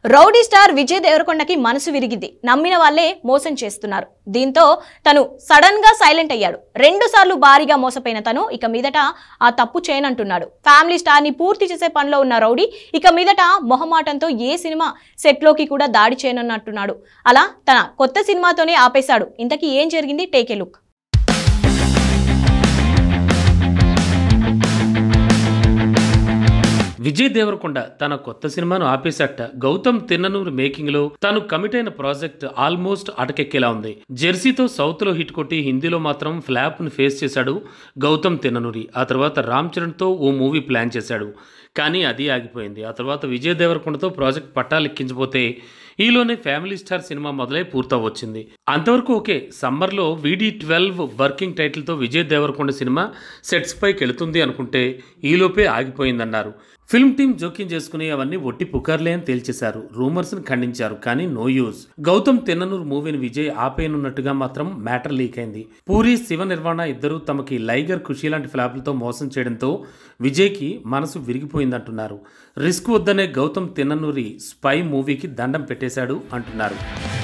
rowdy star Vijay దేవరకొండకి మనసు విరిగింది నమ్మిన వాళ్ళే మోసం చేస్తున్నారు దీంతో తను సడన్ గా సైలెంట్ అయ్యాడు రెండు సార్లు భారీగా మోసపోయిన తను ఇక మీదట ఆ తప్పు చేయనంటున్నాడు ఫ్యామిలీ స్టార్ ని పూర్తి చేసే పనిలో ఉన్న రౌడీ ఇక మీదట మొహమాటంతో ఏ సినిమా సెట్ లోకి కూడా దాడి చేయనున్నట్టున్నాడు అలా తన కొత్త సినిమాతోనే ఆపేశాడు ఇంతకీ ఏం జరిగింది take a look Vijay Deverakonda తన కొత్త సినిమాను ఆపేసట గౌతమ్ తిన్ననూరు మేకింగ్ లో తాను కమిట్ అయిన ప్రాజెక్ట్ ఆల్మోస్ట్ అటకెక్కేలా ఉంది జెర్సీతో సౌత్ లో హిట్ కొట్టి హిందీలో మాత్రం ఫ్లాప్ ను ఫేస్ చేశాడు గౌతమ్ తిన్ననూరి ఆ తర్వాత రామ్ చరణ్ తో ఓ మూవీ ప్లాన్ చేశాడు కానీ అది ఆగిపోయింది ఆ తర్వాత విజయ్ దేవరకొండతో ప్రాజెక్ట్ పట్టాలెక్కించబోతే ఈలోనే ఫ్యామిలీ స్టార్ సినిమా మొదలై పూర్తవచ్చింది అంతవరకు ఓకే సమ్మర్లో వీడి ట్వెల్వ్ వర్కింగ్ టైటిల్తో విజయ్ దేవరకొండ సినిమా సెట్స్ పైకి వెళుతుంది అనుకుంటే ఈలోపే ఆగిపోయిందన్నారు ఫిల్మ్ టీం జోక్యం చేసుకుని అవన్నీ ఒట్టి పుకార్లే అని తేల్చేశారు రూమర్స్ ని ఖండించారు కానీ నో యూజ్ గౌతమ్ తిన్ననూరు మూవీని విజయ్ ఆపేయనున్నట్టుగా మాత్రం మ్యాటర్ లీక్ అయింది పూరి శివ నిర్వాణ ఇద్దరు తమకి లైగర్ ఖుషి లాంటి ఫ్లాపులతో మోసం చేయడంతో విజయ్కి మనసు విరిగిపోయిందంటున్నారు రిస్క్ వద్దనే గౌతమ్ తిన్ననూరి స్పై మూవీకి దండం పెట్టేశాడు అంటున్నారు